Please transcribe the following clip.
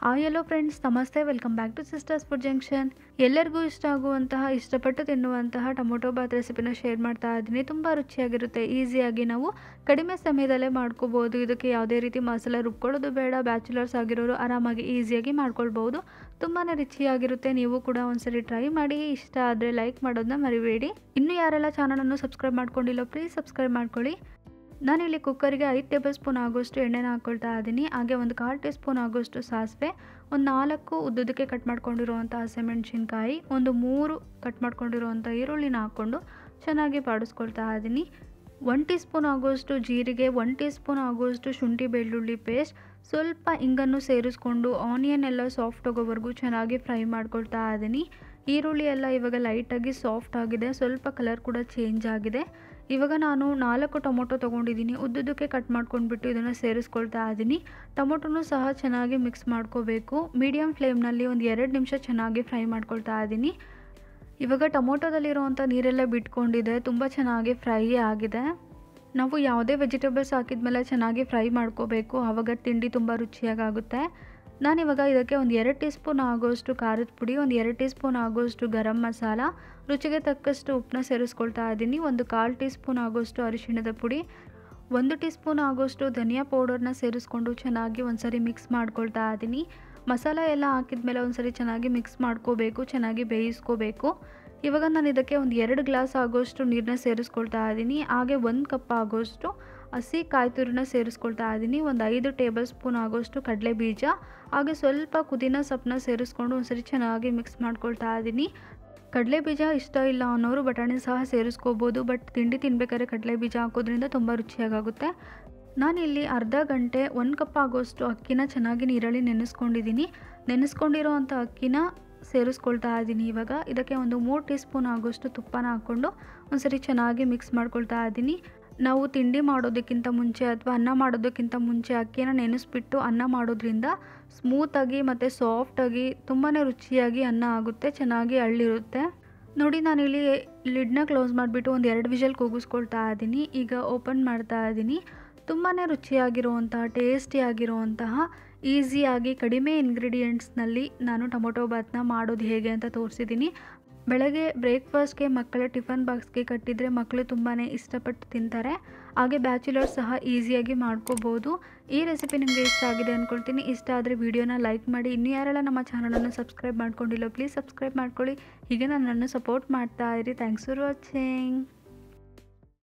ಆ hello friends ನಮಸ್ತೆ welcome back to Sisters Food Junction ಎಲ್ಲರಿಗೂ ಇಷ್ಟ ಆಗುವಂತಹ ಇಷ್ಟಪಟ್ಟು ತಿನ್ನುವಂತಹ ಟೊಮೊಟೊ ಬಾತ್ ರೆಸಿಪಿನ ಶೇರ್ ಮಾಡ್ತಾ ಇದ್ದೀನಿ ತುಂಬ ರುಚಿಯಾಗಿರುತ್ತೆ ಈಸಿಯಾಗಿ ನಾವು ಕಡಿಮೆ ಸಮಯದಲ್ಲೇ ಮಾಡ್ಕೋಬೋದು ಇದಕ್ಕೆ ಯಾವುದೇ ರೀತಿ ಮಸಾಲೆ ರುಬ್ಕೊಳ್ಳೋದು ಬೇಡ ಬ್ಯಾಚುಲರ್ಸ್ ಆಗಿರೋರು ಆರಾಮಾಗಿ ಈಸಿಯಾಗಿ ಮಾಡ್ಕೊಳ್ಬೋದು ತುಂಬಾ ರುಚಿಯಾಗಿರುತ್ತೆ ನೀವು ಕೂಡ ಒಂದ್ಸರಿ ಟ್ರೈ ಮಾಡಿ ಇಷ್ಟ ಆದರೆ ಲೈಕ್ ಮಾಡೋದನ್ನ ಮರಿಬೇಡಿ ಇನ್ನು ಯಾರೆಲ್ಲ ಚಾನಲನ್ನು ಸಬ್ಸ್ಕ್ರೈಬ್ ಮಾಡ್ಕೊಂಡಿಲ್ಲ ಪ್ಲೀಸ್ ಸಬ್ಸ್ಕ್ರೈಬ್ ಮಾಡ್ಕೊಳ್ಳಿ ನಾನಿಲ್ಲಿ ಕುಕ್ಕರಿಗೆ ಐದು ಟೇಬಲ್ ಸ್ಪೂನ್ ಆಗೋಷ್ಟು ಎಣ್ಣೆನ ಹಾಕ್ಕೊಳ್ತಾ ಇದ್ದೀನಿ ಹಾಗೆ ಒಂದು ಕಾಲು ಟೀ ಸ್ಪೂನ್ ಆಗೋಷ್ಟು ಸಾಸಿವೆ ಒಂದು ನಾಲ್ಕು ಉದ್ದುದಕ್ಕೆ ಕಟ್ ಮಾಡ್ಕೊಂಡಿರುವಂಥ ಹಸಿಮೆಣಸಿನ್ಕಾಯಿ ಒಂದು ಮೂರು ಕಟ್ ಮಾಡ್ಕೊಂಡಿರುವಂಥ ಈರುಳ್ಳಿನ ಹಾಕ್ಕೊಂಡು ಚೆನ್ನಾಗಿ ಬಾಡಿಸ್ಕೊಳ್ತಾ ಇದ್ದೀನಿ ಒನ್ ಟೀ ಸ್ಪೂನ್ ಆಗೋಷ್ಟು ಜೀರಿಗೆ ಒನ್ ಟೀ ಸ್ಪೂನ್ ಆಗೋಷ್ಟು ಶುಂಠಿ ಬೆಳ್ಳುಳ್ಳಿ ಪೇಸ್ಟ್ ಸ್ವಲ್ಪ ಇಂಗನ್ನು ಸೇರಿಸ್ಕೊಂಡು ಆನಿಯನ್ ಎಲ್ಲ ಸಾಫ್ಟ್ ಆಗೋವರೆಗೂ ಚೆನ್ನಾಗಿ ಫ್ರೈ ಮಾಡ್ಕೊಳ್ತಾ ಇದ್ದೀನಿ ಈರುಳ್ಳಿ ಎಲ್ಲ ಇವಾಗ ಲೈಟಾಗಿ ಸಾಫ್ಟ್ ಆಗಿದೆ ಸ್ವಲ್ಪ ಕಲರ್ ಕೂಡ ಚೇಂಜ್ ಆಗಿದೆ ಇವಾಗ ನಾನು ನಾಲ್ಕು ಟೊಮೊಟೊ ತೊಗೊಂಡಿದ್ದೀನಿ ಉದ್ದುದಕ್ಕೆ ಕಟ್ ಮಾಡ್ಕೊಂಡ್ಬಿಟ್ಟು ಇದನ್ನು ಸೇರಿಸ್ಕೊಳ್ತಾ ಇದ್ದೀನಿ ಟೊಮೊಟೊನೂ ಸಹ ಚೆನ್ನಾಗಿ ಮಿಕ್ಸ್ ಮಾಡ್ಕೋಬೇಕು ಮೀಡಿಯಮ್ ಫ್ಲೇಮ್ನಲ್ಲಿ ಒಂದು ಎರಡು ನಿಮಿಷ ಚೆನ್ನಾಗಿ ಫ್ರೈ ಮಾಡ್ಕೊಳ್ತಾ ಇದ್ದೀನಿ ಇವಾಗ ಟೊಮೊಟೊದಲ್ಲಿರುವಂಥ ನೀರೆಲ್ಲ ಬಿಟ್ಕೊಂಡಿದೆ ತುಂಬ ಚೆನ್ನಾಗಿ ಫ್ರೈ ಆಗಿದೆ ನಾವು ಯಾವುದೇ ವೆಜಿಟೇಬಲ್ಸ್ ಹಾಕಿದ್ಮೇಲೆ ಚೆನ್ನಾಗಿ ಫ್ರೈ ಮಾಡ್ಕೋಬೇಕು ಆವಾಗ ತಿಂಡಿ ತುಂಬ ರುಚಿಯಾಗುತ್ತೆ ನಾನಿವಾಗ ಇದಕ್ಕೆ ಒಂದು ಎರಡು ಟೀ ಸ್ಪೂನ್ ಆಗೋಷ್ಟು ಖಾರದ ಪುಡಿ ಒಂದು ಎರಡು ಟೀ ಸ್ಪೂನ್ ಆಗೋಷ್ಟು ಗರಂ ಮಸಾಲ ರುಚಿಗೆ ತಕ್ಕಷ್ಟು ಉಪ್ಪನ್ನ ಸೇರಿಸ್ಕೊಳ್ತಾ ಇದ್ದೀನಿ ಒಂದು ಕಾಲು ಟೀ ಸ್ಪೂನ್ ಆಗೋಷ್ಟು ಅರಿಶಿಣದ ಪುಡಿ ಒಂದು ಟೀ ಸ್ಪೂನ್ ಆಗೋಷ್ಟು ಧನಿಯಾ ಪೌಡರ್ನ ಸೇರಿಸ್ಕೊಂಡು ಚೆನ್ನಾಗಿ ಒಂದ್ಸರಿ ಮಿಕ್ಸ್ ಮಾಡ್ಕೊಳ್ತಾ ಇದ್ದೀನಿ ಮಸಾಲ ಎಲ್ಲ ಹಾಕಿದ್ಮೇಲೆ ಒಂದ್ಸರಿ ಚೆನ್ನಾಗಿ ಮಿಕ್ಸ್ ಮಾಡ್ಕೋಬೇಕು ಚೆನ್ನಾಗಿ ಬೇಯಿಸ್ಕೋಬೇಕು ಇವಾಗ ನಾನು ಇದಕ್ಕೆ ಒಂದು ಎರಡು ಗ್ಲಾಸ್ ಆಗೋಷ್ಟು ನೀರನ್ನ ಸೇರಿಸ್ಕೊಳ್ತಾ ಇದ್ದೀನಿ ಹಾಗೆ ಒಂದು ಕಪ್ ಆಗೋಷ್ಟು ಹಸಿ ಕಾಯಿ ತುರಿನ ಸೇರಿಸ್ಕೊಳ್ತಾ ಇದ್ದೀನಿ ಒಂದು ಐದು ಟೇಬಲ್ ಸ್ಪೂನ್ ಆಗೋಷ್ಟು ಕಡಲೆ ಬೀಜ ಹಾಗೆ ಸ್ವಲ್ಪ ಪುದೀನ ಸೊಪ್ಪನ್ನ ಸೇರಿಸ್ಕೊಂಡು ಒಂದ್ಸರಿ ಚೆನ್ನಾಗಿ ಮಿಕ್ಸ್ ಮಾಡ್ಕೊಳ್ತಾ ಇದ್ದೀನಿ ಕಡಲೆ ಬೀಜ ಇಷ್ಟ ಇಲ್ಲ ಅನ್ನೋರು ಬಟಾಣಿ ಸಹ ಸೇರಿಸ್ಕೋಬೋದು ಬಟ್ ತಿಂಡಿ ತಿನ್ಬೇಕಾದ್ರೆ ಕಡಲೆ ಬೀಜ ಹಾಕೋದ್ರಿಂದ ತುಂಬ ರುಚಿಯಾಗುತ್ತೆ ನಾನಿಲ್ಲಿ ಅರ್ಧ ಗಂಟೆ ಒಂದು ಕಪ್ ಆಗೋಷ್ಟು ಅಕ್ಕಿನ ಚೆನ್ನಾಗಿ ನೀರಲ್ಲಿ ನೆನೆಸ್ಕೊಂಡಿದ್ದೀನಿ ನೆನೆಸ್ಕೊಂಡಿರೋ ಅಂಥ ಅಕ್ಕಿನ ಸೇರಿಸ್ಕೊಳ್ತಾ ಇದ್ದೀನಿ ಇವಾಗ ಇದಕ್ಕೆ ಒಂದು ಮೂರು ಟೀ ಸ್ಪೂನ್ ಆಗೋಷ್ಟು ತುಪ್ಪನ ಹಾಕ್ಕೊಂಡು ಒಂದ್ಸರಿ ಚೆನ್ನಾಗಿ ಮಿಕ್ಸ್ ಮಾಡ್ಕೊಳ್ತಾ ಇದ್ದೀನಿ ನಾವು ತಿಂಡಿ ಮಾಡೋದಕ್ಕಿಂತ ಮುಂಚೆ ಅಥವಾ ಅನ್ನ ಮಾಡೋದಕ್ಕಿಂತ ಮುಂಚೆ ಅಕ್ಕಿನ ನೆನೆಸ್ಬಿಟ್ಟು ಅನ್ನ ಮಾಡೋದ್ರಿಂದ ಸ್ಮೂತಾಗಿ ಮತ್ತು ಸಾಫ್ಟಾಗಿ ತುಂಬಾ ರುಚಿಯಾಗಿ ಅನ್ನ ಆಗುತ್ತೆ ಚೆನ್ನಾಗಿ ಹಳ್ಳಿರುತ್ತೆ ನೋಡಿ ನಾನಿಲ್ಲಿ ಲಿಡ್ನ ಕ್ಲೋಸ್ ಮಾಡಿಬಿಟ್ಟು ಒಂದು ಎರಡು ವಿಷಲ್ ಕೂಗಿಸ್ಕೊಳ್ತಾ ಇದ್ದೀನಿ ಈಗ ಓಪನ್ ಮಾಡ್ತಾ ಇದ್ದೀನಿ ತುಂಬಾ ರುಚಿಯಾಗಿರುವಂತಹ ಟೇಸ್ಟಿಯಾಗಿರುವಂತಹ ಈಸಿಯಾಗಿ ಕಡಿಮೆ ಇಂಗ್ರೀಡಿಯೆಂಟ್ಸ್ನಲ್ಲಿ ನಾನು ಟೊಮೊಟೊ ಬಾತ್ನ ಮಾಡೋದು ಹೇಗೆ ಅಂತ ತೋರಿಸಿದ್ದೀನಿ ಬೆಳಗ್ಗೆ ಬ್ರೇಕ್ಫಾಸ್ಟ್ಗೆ ಮಕ್ಕಳ ಟಿಫನ್ ಬಾಕ್ಸ್ಗೆ ಕಟ್ಟಿದರೆ ಮಕ್ಕಳು ತುಂಬಾ ಇಷ್ಟಪಟ್ಟು ತಿಂತಾರೆ ಹಾಗೆ ಬ್ಯಾಚುಲರ್ಸ್ ಸಹ ಈಸಿಯಾಗಿ ಮಾಡ್ಕೋಬೋದು ಈ ರೆಸಿಪಿ ನಿಮಗೆ ಇಷ್ಟ ಆಗಿದೆ ಅಂದ್ಕೊಳ್ತೀನಿ ಇಷ್ಟ ಆದರೆ ವಿಡಿಯೋನ ಲೈಕ್ ಮಾಡಿ ಇನ್ನೂ ಯಾರೆಲ್ಲ ನಮ್ಮ ಚಾನಲನ್ನು ಸಬ್ಸ್ಕ್ರೈಬ್ ಮಾಡ್ಕೊಂಡಿಲ್ಲ ಪ್ಲೀಸ್ ಸಬ್ಸ್ಕ್ರೈಬ್ ಮಾಡ್ಕೊಳ್ಳಿ ಹೀಗೆ ನನ್ನನ್ನು ಸಪೋರ್ಟ್ ಮಾಡ್ತಾ ಇರಿ ಥ್ಯಾಂಕ್ಸ್ ಫಾರ್ ವಾಚಿಂಗ್